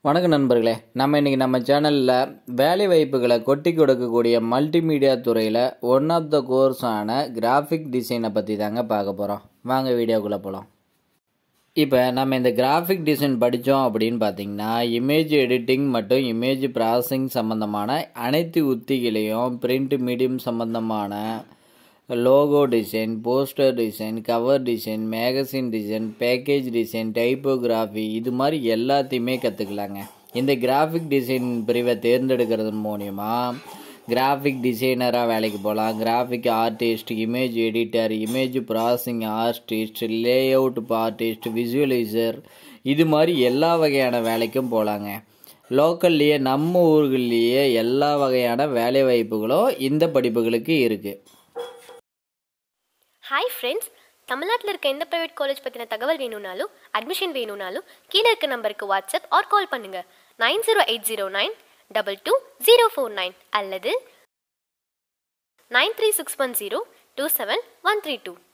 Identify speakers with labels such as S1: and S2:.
S1: வணக்கம் நண்பர்களே நம்ம இன்றைக்கி நம்ம சேனலில் வேலை வாய்ப்புகளை கொட்டி கொடுக்கக்கூடிய மல்டிமீடியா துறையில் ஒன் ஆஃப் த கோர்ஸான கிராஃபிக் டிசைனை பற்றி தாங்க பார்க்க போகிறோம் வாங்க வீடியோக்குள்ளே போகலாம் இப்போ நம்ம இந்த கிராஃபிக் டிசைன் படித்தோம் அப்படின்னு பார்த்தீங்கன்னா இமேஜ் எடிட்டிங் மற்றும் இமேஜ் ப்ராசஸிங் சம்மந்தமான அனைத்து உத்திகளையும் பிரிண்ட் மீடியம் சம்மந்தமான logo design poster design cover design magazine design package design typography இது மாதிரி எல்லாத்தையுமே கற்றுக்கலாங்க இந்த கிராஃபிக் டிசைன் பிரிவை தேர்ந்தெடுக்கிறது மூலிமா கிராஃபிக் டிசைனராக வேலைக்கு போகலாம் graphic artist image editor image processing artist layout artist visualiser இது மாதிரி எல்லா வகையான வேலைக்கும் போகலாங்க லோக்கல்லையே நம்ம ஊர்கள்லேயே எல்லா வகையான வேலை வாய்ப்புகளும் இந்த படிப்புகளுக்கு இருக்குது
S2: ஹாய் ஃப்ரெண்ட்ஸ் தமிழ்நாட்டில் இருக்க எந்த ப்ரைவேட் காலேஜ் பற்றின தகவல் வேணும்னாலும் அட்மிஷன் வேணும்னாலும் கீழே இருக்க நம்பருக்கு வாட்ஸ்அப் ஆர் கால் பண்ணுங்க nine zero eight zero nine double two zero four nine அல்லது nine three six one zero two seven one three two